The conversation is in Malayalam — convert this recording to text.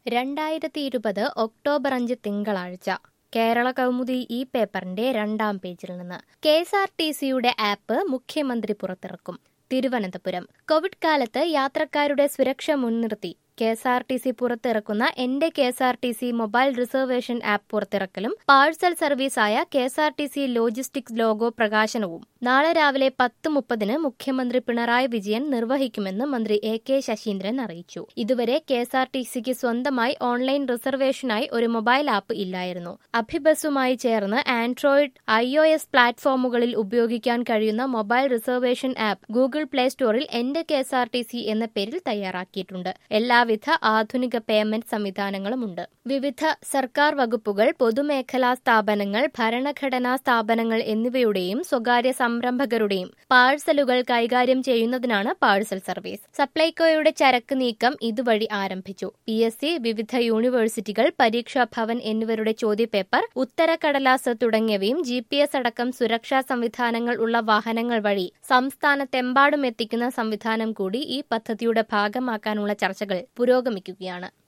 രണ്ടായിരത്തി ഇരുപത് ഒക്ടോബർ അഞ്ച് തിങ്കളാഴ്ച കേരള കൗമുദി ഈ പേപ്പറിന്റെ രണ്ടാം പേജിൽ നിന്ന് കെ എസ് ആർ ടി സിയുടെ ആപ്പ് മുഖ്യമന്ത്രി പുറത്തിറക്കും തിരുവനന്തപുരം കോവിഡ് കാലത്ത് യാത്രക്കാരുടെ സുരക്ഷ മുൻനിർത്തി K S R T C പുറത്തിറക്കുന്ന എന്റെ K S R T C mobile reservation app പുറത്തിറക്കലും പാഴ്സൽ സർവീസായ K S R T C logistics logo പ്രകാശനവും നാളെ രാവിലെ പത്ത് മുപ്പതിന് മുഖ്യമന്ത്രി പിണറായി വിജയൻ നിർവഹിക്കുമെന്ന് മന്ത്രി എ കെ ശശീന്ദ്രൻ അറിയിച്ചു ഇതുവരെ കെ എസ് ആർ ടി സിക്ക് സ്വന്തമായി ഓൺലൈൻ റിസർവേഷനായി ഒരു മൊബൈൽ ആപ്പ് ഇല്ലായിരുന്നു അഭിബസുമായി ചേർന്ന് ആൻഡ്രോയിഡ് ഐ ഒ എസ് പ്ലാറ്റ്ഫോമുകളിൽ ഉപയോഗിക്കാൻ കഴിയുന്ന mobile reservation app Google Play സ്റ്റോറിൽ എന്റെ K S R T C എന്ന പേരിൽ തയ്യാറാക്കിയിട്ടുണ്ട് എല്ലാവിധ ആധുനിക പേയ്മെന്റ് സംവിധാനങ്ങളുമുണ്ട് വിവിധ സർക്കാർ വകുപ്പുകൾ പൊതുമേഖലാ സ്ഥാപനങ്ങൾ ഭരണഘടനാ സ്ഥാപനങ്ങൾ എന്നിവയുടെയും സ്വകാര്യ സംരംഭകരുടെയും പാഴ്സലുകൾ കൈകാര്യം ചെയ്യുന്നതിനാണ് പാഴ്സൽ സർവീസ് സപ്ലൈകോയുടെ ചരക്ക് നീക്കം ഇതുവഴി ആരംഭിച്ചു പി എസ് സി വിവിധ യൂണിവേഴ്സിറ്റികൾ പരീക്ഷാ ഭവൻ എന്നിവരുടെ ചോദ്യപേപ്പർ ഉത്തരക്കടലാസ് തുടങ്ങിയവയും ജി പി എസ് അടക്കം സുരക്ഷാ സംവിധാനങ്ങൾ ഉള്ള വാഹനങ്ങൾ വഴി സംസ്ഥാനത്തെമ്പാടും എത്തിക്കുന്ന സംവിധാനം കൂടി ഈ പദ്ധതിയുടെ ഭാഗമാക്കാനുള്ള ചർച്ചകൾ പുരോഗമിക്കുകയാണ്